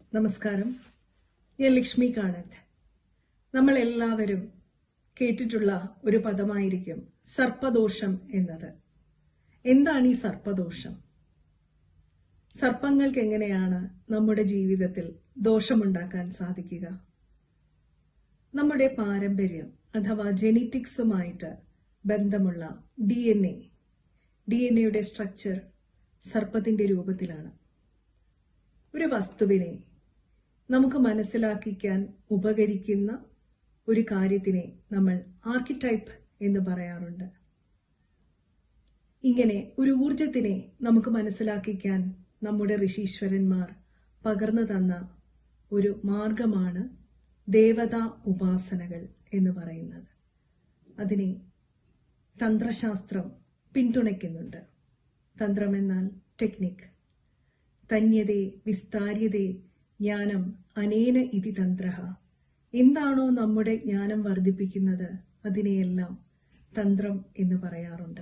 നമസ്കാരം ഞാൻ ലക്ഷ്മി കാണത്ത് നമ്മൾ എല്ലാവരും കേട്ടിട്ടുള്ള ഒരു പദമായിരിക്കും സർപ്പദോഷം എന്നത് എന്താണ് ഈ സർപ്പദോഷം സർപ്പങ്ങൾക്ക് എങ്ങനെയാണ് നമ്മുടെ ജീവിതത്തിൽ ദോഷമുണ്ടാക്കാൻ സാധിക്കുക നമ്മുടെ പാരമ്പര്യം അഥവാ ജെനറ്റിക്സുമായിട്ട് ബന്ധമുള്ള D N A D N എയുടെ സ്ട്രക്ചർ സർപ്പത്തിന്റെ രൂപത്തിലാണ് ഒരു വസ്തുവിനെ നമുക്ക് മനസ്സിലാക്കിക്കാൻ ഉപകരിക്കുന്ന ഒരു കാര്യത്തിനെ നമ്മൾ ആർക്കിടൈപ്പ് എന്ന് പറയാറുണ്ട് ഇങ്ങനെ ഒരു ഊർജത്തിനെ നമുക്ക് മനസ്സിലാക്കിക്കാൻ നമ്മുടെ ഋഷീശ്വരന്മാർ പകർന്നു തന്ന ഒരു മാർഗമാണ് ദേവതാ ഉപാസനകൾ എന്ന് പറയുന്നത് അതിനെ തന്ത്രശാസ്ത്രം പിന്തുണയ്ക്കുന്നുണ്ട് തന്ത്രമെന്നാൽ ടെക്നിക് തന്യതേ വിസ്താര്യതേ ജ്ഞാനം അനേന ഇതി തന്ത്ര എന്താണോ നമ്മുടെ ജ്ഞാനം വർദ്ധിപ്പിക്കുന്നത് അതിനെയെല്ലാം തന്ത്രം എന്ന് പറയാറുണ്ട്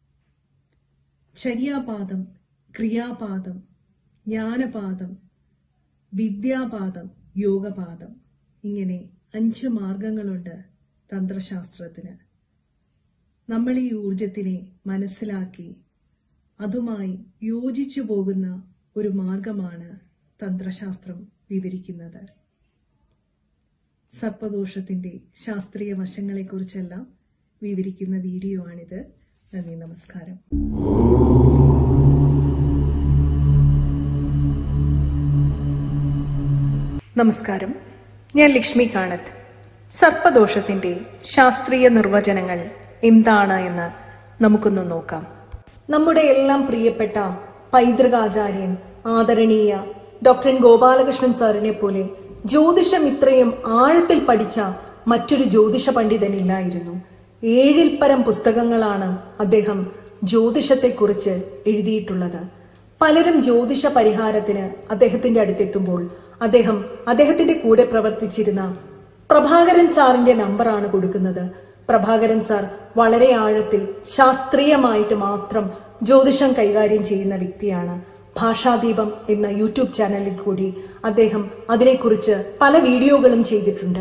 ചര്യാപാദം ക്രിയാപാദം ജ്ഞാനപാദം വിദ്യാപാദം യോഗപാദം ഇങ്ങനെ അഞ്ച് മാർഗങ്ങളുണ്ട് തന്ത്രശാസ്ത്രത്തിന് നമ്മൾ ഈ ഊർജത്തിനെ മനസ്സിലാക്കി അതുമായി യോജിച്ചു പോകുന്ന ഒരു മാർഗമാണ് തന്ത്രശാസ്ത്രം വിവരിക്കുന്നത് സർപ്പദോഷത്തിന്റെ ശാസ്ത്രീയ വശങ്ങളെക്കുറിച്ചെല്ലാം വിവരിക്കുന്ന വീഡിയോ ആണിത് നന്ദി നമസ്കാരം നമസ്കാരം ഞാൻ ലക്ഷ്മി കാണത്ത് സർപ്പദോഷത്തിന്റെ ശാസ്ത്രീയ നിർവചനങ്ങൾ എന്താണ് എന്ന് നമുക്കൊന്ന് നോക്കാം നമ്മുടെ എല്ലാം പ്രിയപ്പെട്ട പൈതൃകാചാര്യൻ ആദരണീയ ഡോക്ടർ ഗോപാലകൃഷ്ണൻ സാറിനെ പോലെ ജ്യോതിഷം ഇത്രയും ആഴത്തിൽ പഠിച്ച മറ്റൊരു ജ്യോതിഷ പണ്ഡിതനില്ലായിരുന്നു ഏഴിൽ പരം പുസ്തകങ്ങളാണ് അദ്ദേഹം ജ്യോതിഷത്തെക്കുറിച്ച് എഴുതിയിട്ടുള്ളത് പലരും ജ്യോതിഷ പരിഹാരത്തിന് അദ്ദേഹത്തിന്റെ അടുത്തെത്തുമ്പോൾ അദ്ദേഹം അദ്ദേഹത്തിന്റെ കൂടെ പ്രവർത്തിച്ചിരുന്ന പ്രഭാകരൻ സാറിന്റെ നമ്പറാണ് കൊടുക്കുന്നത് പ്രഭാകരൻ സാർ വളരെ ആഴത്തിൽ ശാസ്ത്രീയമായിട്ട് മാത്രം ജ്യോതിഷം കൈകാര്യം ചെയ്യുന്ന വ്യക്തിയാണ് ഭാഷാദീപം എന്ന യൂട്യൂബ് ചാനലിൽ കൂടി അദ്ദേഹം അതിനെക്കുറിച്ച് പല വീഡിയോകളും ചെയ്തിട്ടുണ്ട്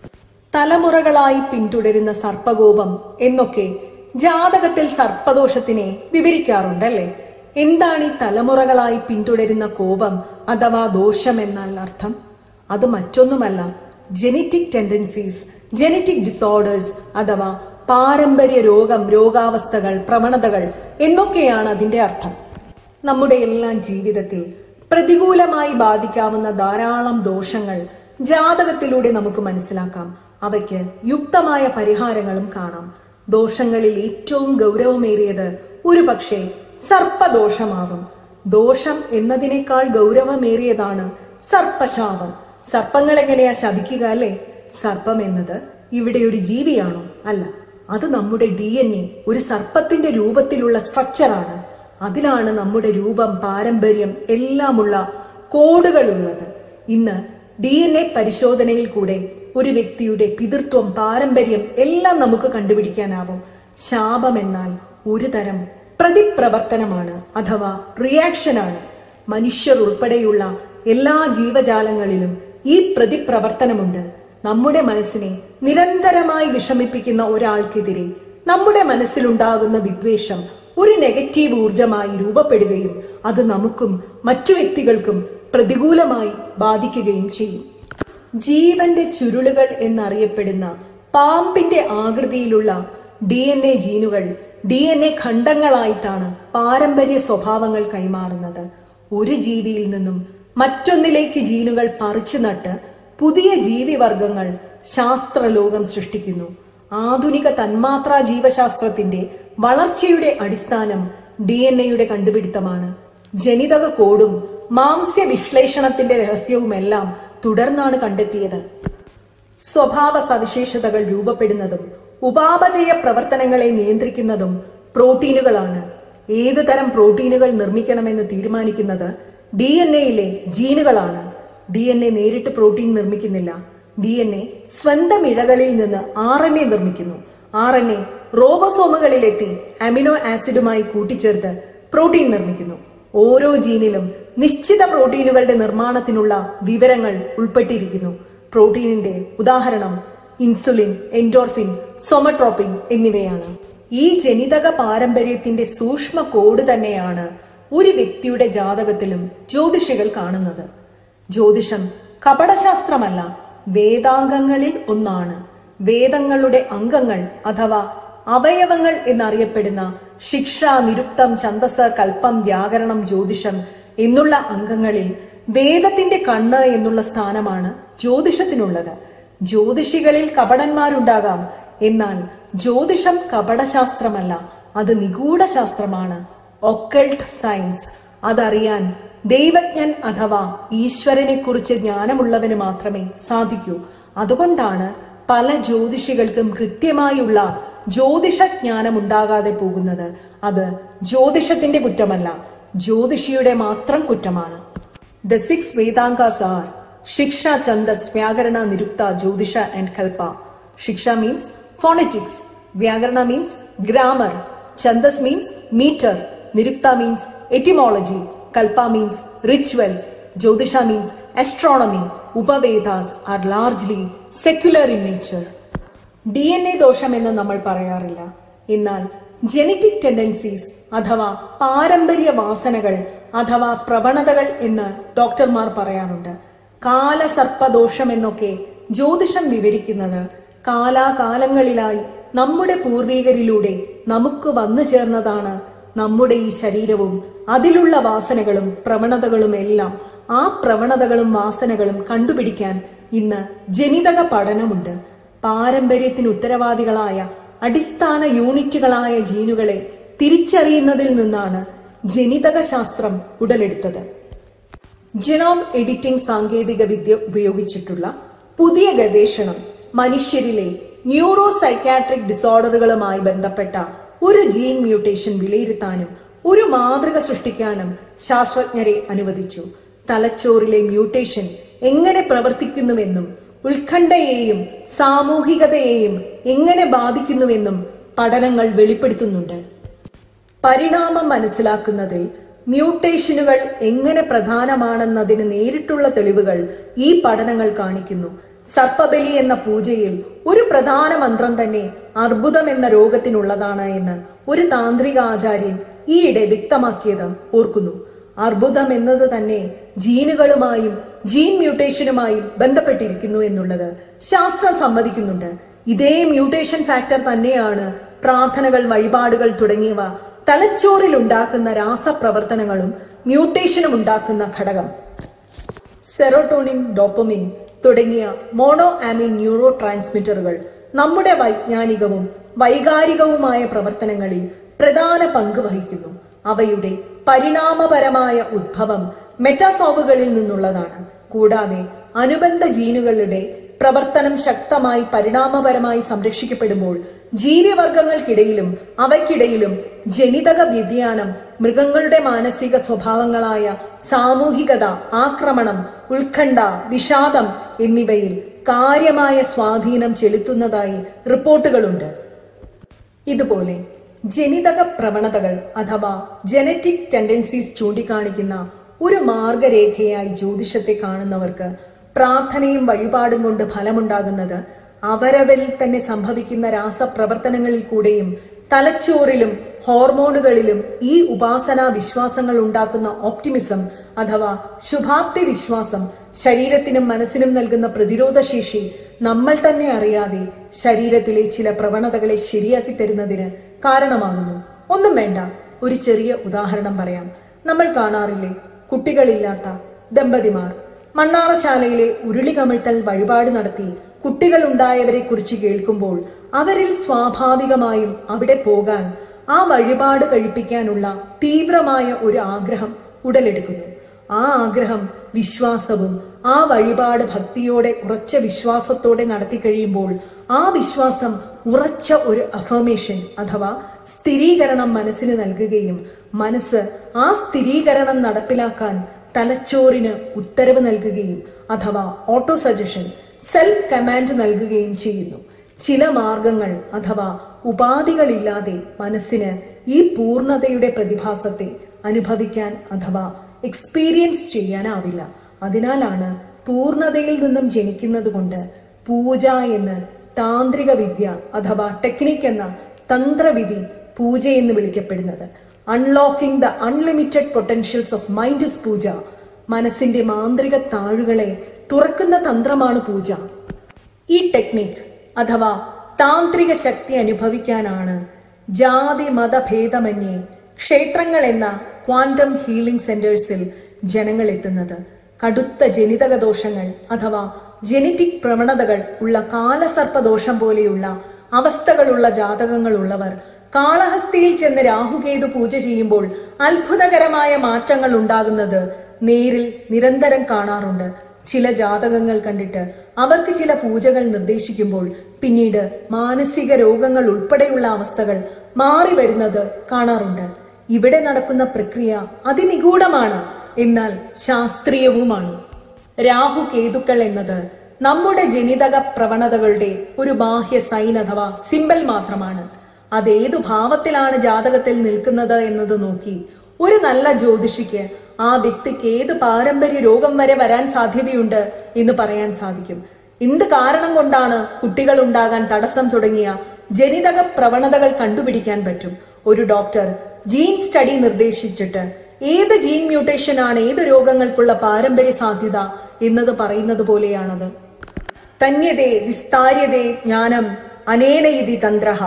തലമുറകളായി പിന്തുടരുന്ന സർപ്പകോപം എന്നൊക്കെ ജാതകത്തിൽ സർപ്പദോഷത്തിനെ വിവരിക്കാറുണ്ടല്ലേ എന്താണ് ഈ തലമുറകളായി പിന്തുടരുന്ന കോപം അഥവാ ദോഷം എന്നാൽ അർത്ഥം അത് മറ്റൊന്നുമല്ല ജനറ്റിക് ടെൻഡൻസീസ് ജനറ്റിക് ഡിസോർഡേഴ്സ് അഥവാ പാരമ്പര്യ രോഗം രോഗാവസ്ഥകൾ പ്രവണതകൾ എന്നൊക്കെയാണ് അതിന്റെ അർത്ഥം നമ്മുടെ എല്ലാം ജീവിതത്തിൽ പ്രതികൂലമായി ബാധിക്കാവുന്ന ധാരാളം ദോഷങ്ങൾ ജാതകത്തിലൂടെ നമുക്ക് മനസ്സിലാക്കാം അവയ്ക്ക് യുക്തമായ പരിഹാരങ്ങളും കാണാം ദോഷങ്ങളിൽ ഏറ്റവും ഗൗരവമേറിയത് ഒരു പക്ഷേ സർപ്പദോഷമാകും ദോഷം എന്നതിനേക്കാൾ ഗൗരവമേറിയതാണ് സർപ്പശാപം സർപ്പങ്ങൾ എങ്ങനെയാ ശപിക്കുക അല്ലേ സർപ്പം എന്നത് ഇവിടെ ഒരു ജീവിയാണോ അല്ല അത് നമ്മുടെ ഡി എൻ എ ഒരു സർപ്പത്തിന്റെ രൂപത്തിലുള്ള സ്ട്രക്ചറാണ് അതിലാണ് നമ്മുടെ രൂപം പാരമ്പര്യം എല്ലാമുള്ള കോഡുകളുള്ളത് ഇന്ന് ഡി എൻ എ പരിശോധനയിൽ കൂടെ ഒരു വ്യക്തിയുടെ പിതൃത്വം പാരമ്പര്യം എല്ലാം നമുക്ക് കണ്ടുപിടിക്കാനാവും ശാപം എന്നാൽ ഒരു തരം പ്രതിപ്രവർത്തനമാണ് അഥവാ റിയാക്ഷനാണ് മനുഷ്യർ ഉൾപ്പെടെയുള്ള എല്ലാ ജീവജാലങ്ങളിലും ഈ പ്രതിപ്രവർത്തനമുണ്ട് നമ്മുടെ മനസ്സിനെ നിരന്തരമായി വിഷമിപ്പിക്കുന്ന ഒരാൾക്കെതിരെ നമ്മുടെ മനസ്സിലുണ്ടാകുന്ന വിദ്വേഷം ഒരു നെഗറ്റീവ് ഊർജമായി രൂപപ്പെടുകയും അത് നമുക്കും മറ്റു വ്യക്തികൾക്കും പ്രതികൂലമായി ബാധിക്കുകയും ചെയ്യും ജീവന്റെ ചുരുളുകൾ എന്നറിയപ്പെടുന്ന പാമ്പിന്റെ ആകൃതിയിലുള്ള ഡി എൻ എ ജീനുകൾ ഡി എൻ എ ഖണ്ഡങ്ങളായിട്ടാണ് പാരമ്പര്യ സ്വഭാവങ്ങൾ കൈമാറുന്നത് ഒരു ജീവിയിൽ നിന്നും മറ്റൊന്നിലേക്ക് ജീനുകൾ പറിച്ചു നട്ട് പുതിയ ജീവിവർഗങ്ങൾ ശാസ്ത്രലോകം സൃഷ്ടിക്കുന്നു ആധുനിക തന്മാത്രാ ജീവശാസ്ത്രത്തിന്റെ വളർച്ചയുടെ അടിസ്ഥാനം ഡി എൻ എയുടെ കണ്ടുപിടുത്തമാണ് ജനിതക കോഡും മാംസ്യ വിശ്ലേഷണത്തിന്റെ രഹസ്യവുമെല്ലാം തുടർന്നാണ് കണ്ടെത്തിയത് സ്വഭാവ സവിശേഷതകൾ രൂപപ്പെടുന്നതും ഉപാപചയ പ്രവർത്തനങ്ങളെ നിയന്ത്രിക്കുന്നതും പ്രോട്ടീനുകളാണ് ഏത് തരം പ്രോട്ടീനുകൾ നിർമ്മിക്കണമെന്ന് തീരുമാനിക്കുന്നത് ഡി എൻ എയിലെ ജീനുകളാണ് ഡി എൻ എ നേരിട്ട് പ്രോട്ടീൻ നിർമ്മിക്കുന്നില്ല ഡി എൻ എ സ്വന്തം ഇഴകളിൽ നിന്ന് ആർ എൻ എ നിർമ്മിക്കുന്നു ആർ എൻ എ റോബോസോമുകളിലെത്തി അമിനോ ആസിഡുമായി കൂട്ടിച്ചേർത്ത് പ്രോട്ടീൻ നിർമ്മിക്കുന്നു ഓരോ ജീനിലും നിശ്ചിത പ്രോട്ടീനുകളുടെ നിർമ്മാണത്തിനുള്ള വിവരങ്ങൾ ഉൾപ്പെട്ടിരിക്കുന്നു പ്രോട്ടീനിന്റെ ഉദാഹരണം ഇൻസുലിൻ എൻഡോർഫിൻ സൊമട്രോപ്പിൻ എന്നിവയാണ് ഈ ജനിതക പാരമ്പര്യത്തിന്റെ സൂക്ഷ്മ കോഡ് തന്നെയാണ് ഒരു വ്യക്തിയുടെ ജാതകത്തിലും ജ്യോതിഷികൾ കാണുന്നത് ജ്യോതിഷം കപടശാസ്ത്രമല്ല വേദാംഗങ്ങളിൽ ഒന്നാണ് വേദങ്ങളുടെ അംഗങ്ങൾ അഥവാ അവയവങ്ങൾ എന്നറിയപ്പെടുന്ന ശിക്ഷ നിരുക്തം ഛന്ദസ് കൽപ്പം വ്യാകരണം ജ്യോതിഷം എന്നുള്ള അംഗങ്ങളിൽ വേദത്തിന്റെ കണ്ണ് എന്നുള്ള സ്ഥാനമാണ് ജ്യോതിഷത്തിനുള്ളത് ജ്യോതിഷികളിൽ കപടന്മാരുണ്ടാകാം എന്നാൽ ജ്യോതിഷം കപടശാസ്ത്രമല്ല അത് നിഗൂഢ ശാസ്ത്രമാണ് ഒക്കൾട്ട് സയൻസ് അതറിയാൻ ദൈവജ്ഞൻ അഥവാ ഈശ്വരനെ കുറിച്ച് ജ്ഞാനമുള്ളവന് മാത്രമേ സാധിക്കൂ അതുകൊണ്ടാണ് പല ജ്യോതിഷികൾക്കും കൃത്യമായുള്ള ജ്യോതിഷ ജ്ഞാനം ഉണ്ടാകാതെ പോകുന്നത് അത് ജ്യോതിഷത്തിന്റെ കുറ്റമല്ല ജ്യോതിഷിയുടെ മാത്രം കുറ്റമാണ് ദ സിക്സ് വേദാംഗാസ് ആർ ശിക്ഷ ഛന്ദസ് വ്യാകരണ നിരുക്ത ജ്യോതിഷ and kalpa shiksha means phonetics vyakarana means grammar chhandas means metre nirukta means etymology kalpa means rituals jyotisha means astronomy upavedas are largely secular in nature D N A ദോഷം എന്ന് നമ്മൾ പറയാറില്ല എന്നാൽ ജനറ്റിക് ടെൻഡൻസീസ് അഥവാ പാരമ്പര്യ വാസനകൾ അഥവാ പ്രവണതകൾ എന്ന് ഡോക്ടർമാർ പറയാറുണ്ട് കാലസർപ്പദോഷം എന്നൊക്കെ ജ്യോതിഷം വിവരിക്കുന്നത് കാലാകാലങ്ങളിലായി നമ്മുടെ പൂർവീകരിലൂടെ നമുക്ക് വന്നു ചേർന്നതാണ് നമ്മുടെ ഈ ശരീരവും അതിലുള്ള വാസനകളും പ്രവണതകളും എല്ലാം ആ പ്രവണതകളും വാസനകളും കണ്ടുപിടിക്കാൻ ഇന്ന് ജനിതക പഠനമുണ്ട് പാരമ്പര്യത്തിന് ഉത്തരവാദികളായ അടിസ്ഥാന യൂണിറ്റുകളായ ജീനുകളെ തിരിച്ചറിയുന്നതിൽ നിന്നാണ് ജനിതക ശാസ്ത്രം ഉടലെടുത്തത് ജനോം എഡിറ്റിംഗ് സാങ്കേതിക വിദ്യ ഉപയോഗിച്ചിട്ടുള്ള പുതിയ ഗവേഷണം മനുഷ്യരിലെ ന്യൂറോ സൈക്കാട്രിക് ഡിസോർഡറുകളുമായി ബന്ധപ്പെട്ട ഒരു ജീൻ മ്യൂട്ടേഷൻ വിലയിരുത്താനും ഒരു മാതൃക സൃഷ്ടിക്കാനും ശാസ്ത്രജ്ഞരെ അനുവദിച്ചു തലച്ചോറിലെ മ്യൂട്ടേഷൻ എങ്ങനെ പ്രവർത്തിക്കുന്നുവെന്നും ഉത്കണ്ഠയെയും സാമൂഹികതയെയും എങ്ങനെ ബാധിക്കുന്നുവെന്നും പഠനങ്ങൾ വെളിപ്പെടുത്തുന്നുണ്ട് പരിണാമം മനസ്സിലാക്കുന്നതിൽ മ്യൂട്ടേഷനുകൾ എങ്ങനെ പ്രധാനമാണെന്നതിന് നേരിട്ടുള്ള തെളിവുകൾ ഈ പഠനങ്ങൾ കാണിക്കുന്നു സർപ്പബലി എന്ന പൂജയിൽ ഒരു പ്രധാന മന്ത്രം തന്നെ അർബുദം എന്ന രോഗത്തിനുള്ളതാണ് എന്ന് ഒരു താന്ത്രിക ആചാര്യൻ ഈയിടെ വ്യക്തമാക്കിയത് ഓർക്കുന്നു അർബുദം എന്നത് തന്നെ ജീനുകളുമായും ജീൻ മ്യൂട്ടേഷനുമായും ബന്ധപ്പെട്ടിരിക്കുന്നു എന്നുള്ളത് ശാസ്ത്രം സമ്മതിക്കുന്നുണ്ട് ഇതേ മ്യൂട്ടേഷൻ ഫാക്ടർ തന്നെയാണ് പ്രാർത്ഥനകൾ വഴിപാടുകൾ തുടങ്ങിയവ തലച്ചോറിൽ ഉണ്ടാക്കുന്ന രാസപ്രവർത്തനങ്ങളും മ്യൂട്ടേഷനും ഉണ്ടാക്കുന്ന ഘടകം സെറോട്ടോണിൻ ഡോപ്പമിൻ തുടങ്ങിയ മോണോ ആമിൻ ന്യൂറോ ട്രാൻസ്മിറ്ററുകൾ നമ്മുടെ വൈജ്ഞാനികവും വൈകാരികവുമായ പ്രവർത്തനങ്ങളിൽ പ്രധാന പങ്ക് വഹിക്കുന്നു അവയുടെ പരിണാമപരമായ ഉദ്ഭവം മെറ്റാസോവുകളിൽ നിന്നുള്ളതാണ് കൂടാതെ അനുബന്ധ ജീനുകളുടെ പ്രവർത്തനം ശക്തമായി പരിണാമപരമായി സംരക്ഷിക്കപ്പെടുമ്പോൾ ജീവിവർഗങ്ങൾക്കിടയിലും അവയ്ക്കിടയിലും ജനിതക വ്യതിയാനം മൃഗങ്ങളുടെ മാനസിക സ്വഭാവങ്ങളായ സാമൂഹികത ആക്രമണം ഉത്കണ്ഠ വിഷാദം എന്നിവയിൽ കാര്യമായ സ്വാധീനം ചെലുത്തുന്നതായി റിപ്പോർട്ടുകളുണ്ട് ഇതുപോലെ ജനിതക പ്രവണതകൾ അഥവാ ജനറ്റിക് ടെൻഡൻസീസ് ചൂണ്ടിക്കാണിക്കുന്ന ഒരു മാർഗരേഖയായി ജ്യോതിഷത്തെ കാണുന്നവർക്ക് പ്രാർത്ഥനയും വഴിപാടും കൊണ്ട് ഫലമുണ്ടാകുന്നത് അവരവരിൽ തന്നെ സംഭവിക്കുന്ന രാസപ്രവർത്തനങ്ങളിൽ കൂടെയും തലച്ചോറിലും ഹോർമോണുകളിലും ഈ ഉപാസനാ വിശ്വാസങ്ങൾ ഉണ്ടാക്കുന്ന ഓപ്റ്റിമിസം അഥവാ ശുഭാപ്തി വിശ്വാസം ശരീരത്തിനും മനസ്സിനും നൽകുന്ന പ്രതിരോധ ശേഷി നമ്മൾ തന്നെ അറിയാതെ ശരീരത്തിലെ ചില പ്രവണതകളെ ശരിയാക്കി തരുന്നതിന് കാരണമാകുന്നു ഒന്നും വേണ്ട ഒരു ചെറിയ ഉദാഹരണം പറയാം നമ്മൾ കാണാറില്ലേ കുട്ടികളില്ലാത്ത ദമ്പതിമാർ മണ്ണാറശാലയിലെ ഉരുളി കമിഴ്ത്തൽ വഴിപാട് നടത്തി കുട്ടികൾ ഉണ്ടായവരെ കുറിച്ച് കേൾക്കുമ്പോൾ അവരിൽ സ്വാഭാവികമായും അവിടെ പോകാൻ ആ വഴിപാട് കഴിപ്പിക്കാനുള്ള തീവ്രമായ ഒരു ആഗ്രഹം ഉടലെടുക്കുന്നു ആ ആഗ്രഹം വിശ്വാസവും ആ വഴിപാട് ഭക്തിയോടെ ഉറച്ച വിശ്വാസത്തോടെ നടത്തി കഴിയുമ്പോൾ ആ വിശ്വാസം ഉറച്ച ഒരു അഫർമേഷൻ അഥവാ സ്ഥിരീകരണം മനസ്സിന് നൽകുകയും മനസ്സ് ആ സ്ഥിരീകരണം നടപ്പിലാക്കാൻ തലച്ചോറിന് ഉത്തരവ് നൽകുകയും അഥവാ ഓട്ടോ സജഷൻ സെൽഫ് കമാൻഡ് നൽകുകയും ചെയ്യുന്നു ചില മാർഗങ്ങൾ അഥവാ ഉപാധികളില്ലാതെ മനസ്സിന് ഈ പൂർണ്ണതയുടെ പ്രതിഭാസത്തെ അനുഭവിക്കാൻ അഥവാ എക്സ്പീരിയൻസ് ചെയ്യാനാവില്ല അതിനാലാണ് പൂർണ്ണതയിൽ നിന്നും ജനിക്കുന്നത് കൊണ്ട് പൂജ എന്ന് താന്ത്രിക വിദ്യ അഥവാ ടെക്നിക് എന്ന തന്ത്രവിധി പൂജ എന്ന് വിളിക്കപ്പെടുന്നത് unlocking the unlimited potentials of mind is puja മനസ്സിന്റെ മാന്ത്രിക താഴുകളെ തുറക്കുന്ന തന്ത്രമാണ് പൂജ ഈ ടെക്നിക് അഥവാ താന്ത്രിക ശക്തി അനുഭവിക്കാനാണ് ജാതി മതഭേദമന്യേ ക്ഷേത്രങ്ങൾ എന്ന ക്വാണ്ടം ഹീലിംഗ് സെന്റേഴ്സിൽ ജനങ്ങൾ എത്തുന്നത് കടുത്ത ജനിതക ദോഷങ്ങൾ അഥവാ ജനറ്റിക് പ്രവണതകൾ ഉള്ള കാലസർപ്പദോഷം പോലെയുള്ള അവസ്ഥകളുള്ള ജാതകങ്ങളുള്ളവർ കാളഹസ്തിയിൽ ചെന്ന് രാഹുകേതു പൂജ ചെയ്യുമ്പോൾ അത്ഭുതകരമായ മാറ്റങ്ങൾ ഉണ്ടാകുന്നത് നേരിൽ നിരന്തരം കാണാറുണ്ട് ചില ജാതകങ്ങൾ കണ്ടിട്ട് അവർക്ക് ചില പൂജകൾ നിർദ്ദേശിക്കുമ്പോൾ പിന്നീട് മാനസിക രോഗങ്ങൾ ഉൾപ്പെടെയുള്ള അവസ്ഥകൾ മാറി വരുന്നത് കാണാറുണ്ട് ഇവിടെ നടക്കുന്ന പ്രക്രിയ അതിനിഗൂഢമാണ് എന്നാൽ ശാസ്ത്രീയവുമാണ് രാഹു കേതുക്കൾ എന്നത് നമ്മുടെ ജനിതക പ്രവണതകളുടെ ഒരു ബാഹ്യ സൈൻ അഥവാ സിമ്പൽ മാത്രമാണ് അതേതു ഭാവത്തിലാണ് ജാതകത്തിൽ നിൽക്കുന്നത് എന്നത് നോക്കി ഒരു നല്ല ജ്യോതിഷിക്ക് ആ വ്യക്തിക്ക് ഏത് പാരമ്പര്യ രോഗം വരെ വരാൻ സാധ്യതയുണ്ട് എന്ന് പറയാൻ സാധിക്കും എന്ത് കാരണം കൊണ്ടാണ് കുട്ടികൾ ഉണ്ടാകാൻ തടസ്സം തുടങ്ങിയ ജനിതക പ്രവണതകൾ കണ്ടുപിടിക്കാൻ പറ്റും ഒരു ഡോക്ടർ ജീൻ സ്റ്റഡി നിർദ്ദേശിച്ചിട്ട് ഏത് ജീൻ മ്യൂട്ടേഷൻ ആണ് ഏത് രോഗങ്ങൾക്കുള്ള പാരമ്പര്യ സാധ്യത എന്നത് പറയുന്നത് പോലെയാണത് തന്യതേ വിസ്താര്യതേ ജ്ഞാനം അനേന ഇതി തന്ത്രഹ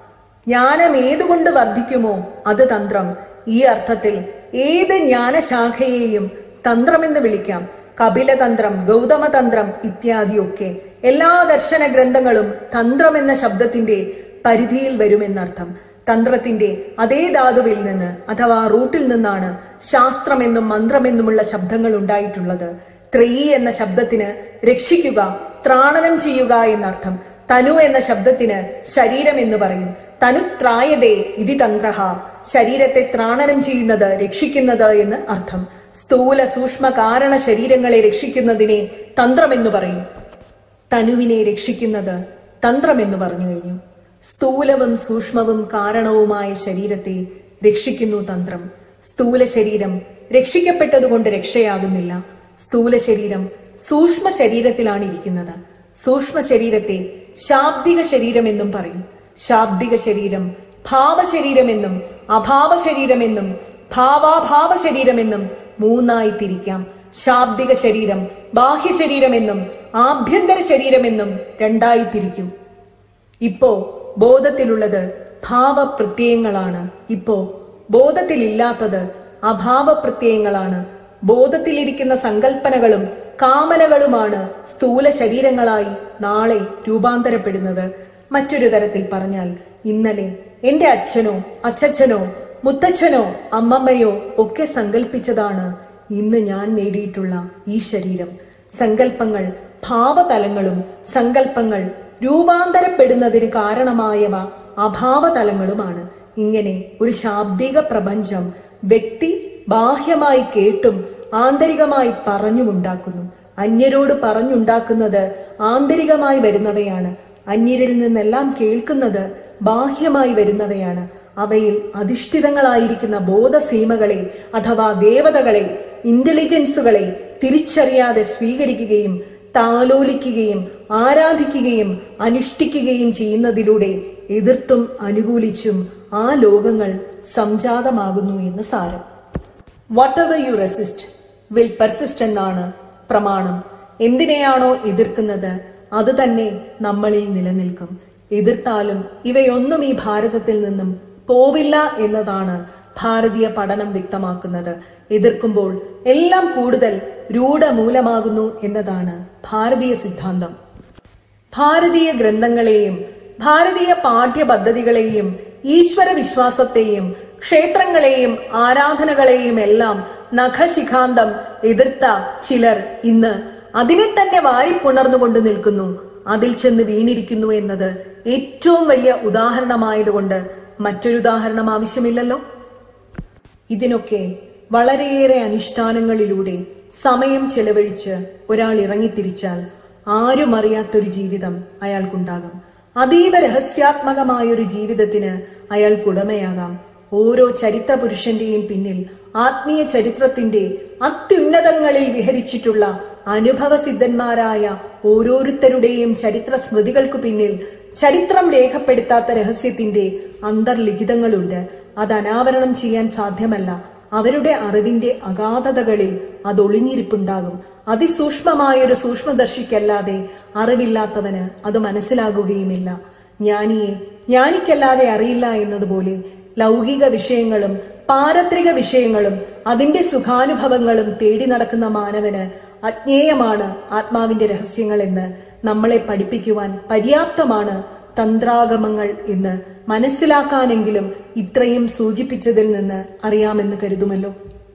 ജ്ഞാനം ഏതുകൊണ്ട് വർദ്ധിക്കുമോ അത് തന്ത്രം ഈ അർത്ഥത്തിൽ ഏത് ജ്ഞാനശാഖയെയും തന്ത്രമെന്ന് വിളിക്കാം കപിലതന്ത്രം ഗൗതമതന്ത്രം ഇത്യാദിയൊക്കെ എല്ലാ ദർശന ഗ്രന്ഥങ്ങളും തന്ത്രം എന്ന ശബ്ദത്തിന്റെ പരിധിയിൽ വരുമെന്നർത്ഥം തന്ത്രത്തിന്റെ അതേ ധാതുവിൽ നിന്ന് അഥവാ റൂട്ടിൽ നിന്നാണ് ശാസ്ത്രമെന്നും മന്ത്രമെന്നുമുള്ള ശബ്ദങ്ങൾ ഉണ്ടായിട്ടുള്ളത് ത്രയി എന്ന ശബ്ദത്തിന് രക്ഷിക്കുക ത്രാണനം ചെയ്യുക എന്നർത്ഥം തനു എന്ന ശബ്ദത്തിന് ശരീരം എന്ന് പറയും തനുത്രായതേ ഇതി തന്ത്രഹ ശരീരത്തെ ത്രാണനം ചെയ്യുന്നത് രക്ഷിക്കുന്നത് എന്ന് അർത്ഥം സ്ഥൂല സൂക്ഷ്മ കാരണ ശരീരങ്ങളെ രക്ഷിക്കുന്നതിനെ തന്ത്രമെന്ന് പറയും തനുവിനെ രക്ഷിക്കുന്നത് തന്ത്രമെന്ന് പറഞ്ഞു കഴിഞ്ഞു സ്ഥൂലവും സൂക്ഷ്മവും കാരണവുമായ ശരീരത്തെ രക്ഷിക്കുന്നു തന്ത്രം സ്ഥൂല ശരീരം രക്ഷിക്കപ്പെട്ടതുകൊണ്ട് രക്ഷയാകുന്നില്ല സ്ഥൂല ശരീരം സൂക്ഷ്മ ശരീരത്തിലാണ് ഇരിക്കുന്നത് സൂക്ഷ്മ ശരീരത്തെ ശാബ്ദിക ശരീരമെന്നും പറയും ശാബ്ദിക ശരീരം ഭാവശരീരമെന്നും അഭാവ ശരീരമെന്നും ഭാവാഭാവ ശരീരമെന്നും മൂന്നായി തിരിക്കാം ശാബ്ദിക ശരീരം ബാഹ്യ ശരീരമെന്നും ആഭ്യന്തര ശരീരമെന്നും രണ്ടായി തിരിക്കും ഇപ്പോ ബോധത്തിലുള്ളത് ഭാവപ്രത്യയങ്ങളാണ് ഇപ്പോ ബോധത്തിലില്ലാത്തത് അഭാവപ്രത്യയങ്ങളാണ് ബോധത്തിലിരിക്കുന്ന സങ്കല്പനകളും കാമനകളുമാണ് സ്ഥൂല ശരീരങ്ങളായി നാളെ രൂപാന്തരപ്പെടുന്നത് മറ്റൊരു തരത്തിൽ പറഞ്ഞാൽ ഇന്നലെ എന്റെ അച്ഛനോ അച്ചച്ചനോ മുത്തച്ഛനോ അമ്മമ്മയോ ഒക്കെ സങ്കല്പിച്ചതാണ് ഇന്ന് ഞാൻ നേടിയിട്ടുള്ള ഈ ശരീരം സങ്കല്പങ്ങൾ ഭാവതലങ്ങളും സങ്കല്പങ്ങൾ രൂപാന്തരപ്പെടുന്നതിന് കാരണമായവ അഭാവതലങ്ങളുമാണ് ഇങ്ങനെ ഒരു ശാബ്ദിക പ്രപഞ്ചം വ്യക്തി ബാഹ്യമായി കേട്ടും ആന്തരികമായി പറഞ്ഞുമുണ്ടാക്കുന്നു അന്യരോട് പറഞ്ഞുണ്ടാക്കുന്നത് ആന്തരികമായി വരുന്നവയാണ് അന്യരിൽ നിന്നെല്ലാം കേൾക്കുന്നത് ബാഹ്യമായി വരുന്നവയാണ് അവയിൽ അധിഷ്ഠിതങ്ങളായിരിക്കുന്ന ബോധസീമകളെ അഥവാ ദേവതകളെ ഇന്റലിജൻസുകളെ തിരിച്ചറിയാതെ സ്വീകരിക്കുകയും താലോലിക്കുകയും ആരാധിക്കുകയും അനുഷ്ഠിക്കുകയും ചെയ്യുന്നതിലൂടെ എതിർത്തും അനുകൂലിച്ചും ആ ലോകങ്ങൾ സംജാതമാകുന്നു എന്ന് സാരം whatever you resist will persist എന്നാണ് പ്രമാണം എന്തിനെയാണോ എതിർക്കുന്നത് അത് തന്നെ നമ്മളിൽ നിലനിൽക്കും എതിർത്താലും ഇവയൊന്നും ഈ ഭാരതത്തിൽ നിന്നും പോവില്ല എന്നതാണ് ഭാരതീയ പഠനം വ്യക്തമാക്കുന്നത് എതിർക്കുമ്പോൾ എല്ലാം കൂടുതൽ രൂഢമൂലമാകുന്നു എന്നതാണ് ഭാരതീയ സിദ്ധാന്തം ഭാരതീയ ഗ്രന്ഥങ്ങളെയും ഭാരതീയ പാഠ്യപദ്ധതികളെയും ഈശ്വര വിശ്വാസത്തെയും ക്ഷേത്രങ്ങളെയും ആരാധനകളെയും എല്ലാം നഖശിഖാന്തം എതിർത്ത ചിലർ ഇന്ന് അതിനെ തന്നെ വാരിപ്പുണർന്നുകൊണ്ട് നിൽക്കുന്നു അതിൽ ചെന്ന് വീണിരിക്കുന്നു എന്നത് ഏറ്റവും വലിയ ഉദാഹരണമായതുകൊണ്ട് മറ്റൊരു ഉദാഹരണം ആവശ്യമില്ലല്ലോ ഇതിനൊക്കെ വളരെയേറെ അനുഷ്ഠാനങ്ങളിലൂടെ സമയം ചെലവഴിച്ച് ഒരാൾ ഇറങ്ങിത്തിരിച്ചാൽ ആരും അറിയാത്തൊരു ജീവിതം അയാൾക്കുണ്ടാകും അതീവ രഹസ്യാത്മകമായൊരു ജീവിതത്തിന് അയാൾക്കുടമയാകാം ഓരോ ചരിത്ര പുരുഷന്റെയും പിന്നിൽ ആത്മീയ ചരിത്രത്തിന്റെ അത്യുന്നതങ്ങളിൽ വിഹരിച്ചിട്ടുള്ള അനുഭവസിദ്ധന്മാരായ ഓരോരുത്തരുടെയും ചരിത്ര സ്മൃതികൾക്കു പിന്നിൽ ചരിത്രം രേഖപ്പെടുത്താത്ത രഹസ്യത്തിന്റെ അന്തർലിഖിതങ്ങളുണ്ട് അത് അനാവരണം ചെയ്യാൻ സാധ്യമല്ല അവരുടെ അറിവിന്റെ അഗാധതകളിൽ അത് ഒളിഞ്ഞിരിപ്പുണ്ടാകും അതിസൂക്ഷ്മമായൊരു സൂക്ഷ്മദർശിക്കല്ലാതെ അറിവില്ലാത്തവന് അത് മനസ്സിലാകുകയുമില്ല ജ്ഞാനിയെ ജ്ഞാനിക്കല്ലാതെ അറിയില്ല എന്നതുപോലെ ലൗകിക വിഷയങ്ങളും പാരത്രിക വിഷയങ്ങളും അതിന്റെ സുഖാനുഭവങ്ങളും തേടി നടക്കുന്ന മാനവന് അജ്ഞേയമാണ് ആത്മാവിന്റെ രഹസ്യങ്ങൾ എന്ന് നമ്മളെ പഠിപ്പിക്കുവാൻ പര്യാപ്തമാണ് തന്ത്രാഗമങ്ങൾ എന്ന് മനസ്സിലാക്കാനെങ്കിലും ഇത്രയും സൂചിപ്പിച്ചതിൽ നിന്ന് അറിയാമെന്ന് കരുതുമല്ലോ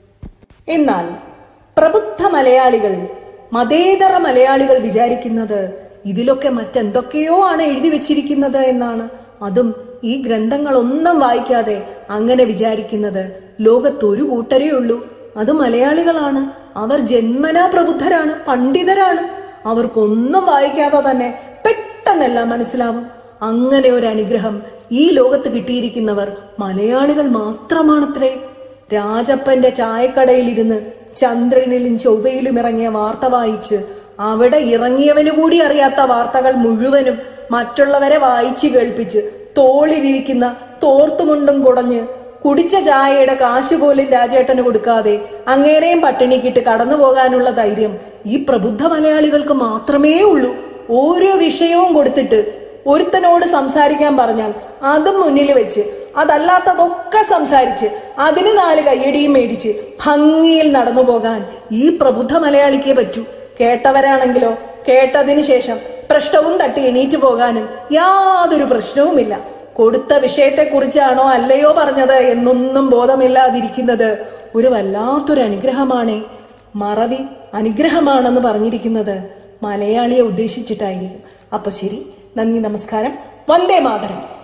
എന്നാൽ പ്രബുദ്ധ മലയാളികൾ മതേതര മലയാളികൾ വിചാരിക്കുന്നത് ഇതിലൊക്കെ മറ്റെന്തൊക്കെയോ ആണ് എഴുതി വെച്ചിരിക്കുന്നത് എന്നാണ് അതും ഈ ഗ്രന്ഥങ്ങളൊന്നും വായിക്കാതെ അങ്ങനെ വിചാരിക്കുന്നത് ലോകത്തൊരു കൂട്ടരേ ഉള്ളൂ അത് മലയാളികളാണ് അവർ ജന്മനാ പ്രബുദ്ധരാണ് പണ്ഡിതരാണ് അവർക്കൊന്നും വായിക്കാതെ തന്നെ പെട്ടെന്നെല്ലാം മനസ്സിലാവും അങ്ങനെ ഒരു അനുഗ്രഹം ഈ ലോകത്ത് കിട്ടിയിരിക്കുന്നവർ മലയാളികൾ മാത്രമാണത്രേ രാജപ്പന്റെ ചായക്കടയിലിരുന്ന് ചന്ദ്രനിലും ചൊവ്വയിലും ഇറങ്ങിയ വാർത്ത വായിച്ച് അവിടെ ഇറങ്ങിയവന് കൂടി അറിയാത്ത വാർത്തകൾ മുഴുവനും മറ്റുള്ളവരെ വായിച്ചു കേൾപ്പിച്ച് തോളിലിരിക്കുന്ന തോർത്തുമുണ്ടും കുടഞ്ഞ് കുടിച്ച ചായയുടെ കാശ് പോലും രാജേട്ടന് കൊടുക്കാതെ അങ്ങേരെയും പട്ടിണിക്കിട്ട് കടന്നു പോകാനുള്ള ധൈര്യം ഈ പ്രബുദ്ധ മലയാളികൾക്ക് മാത്രമേ ഉള്ളൂ ഓരോ വിഷയവും കൊടുത്തിട്ട് ഒരുത്തനോട് സംസാരിക്കാൻ പറഞ്ഞാൽ അതും മുന്നിൽ വെച്ച് അതല്ലാത്തതൊക്കെ സംസാരിച്ച് അതിന് നാല് കയ്യടിയും മേടിച്ച് ഭംഗിയിൽ നടന്നു പോകാൻ ഈ പ്രബുദ്ധ മലയാളിക്കേ പറ്റൂ കേട്ടവരാണെങ്കിലോ കേട്ടതിന് ശേഷം പ്രശ്നവും തട്ടി എണീറ്റ് പോകാനും യാതൊരു പ്രശ്നവുമില്ല കൊടുത്ത വിഷയത്തെക്കുറിച്ചാണോ അല്ലയോ പറഞ്ഞത് എന്നൊന്നും ബോധമില്ലാതിരിക്കുന്നത് ഒരു വല്ലാത്തൊരു അനുഗ്രഹമാണേ മറവി അനുഗ്രഹമാണെന്ന് പറഞ്ഞിരിക്കുന്നത് മലയാളിയെ ഉദ്ദേശിച്ചിട്ടായിരിക്കും അപ്പൊ ശരി നന്ദി നമസ്കാരം വന്ദേ മാതരം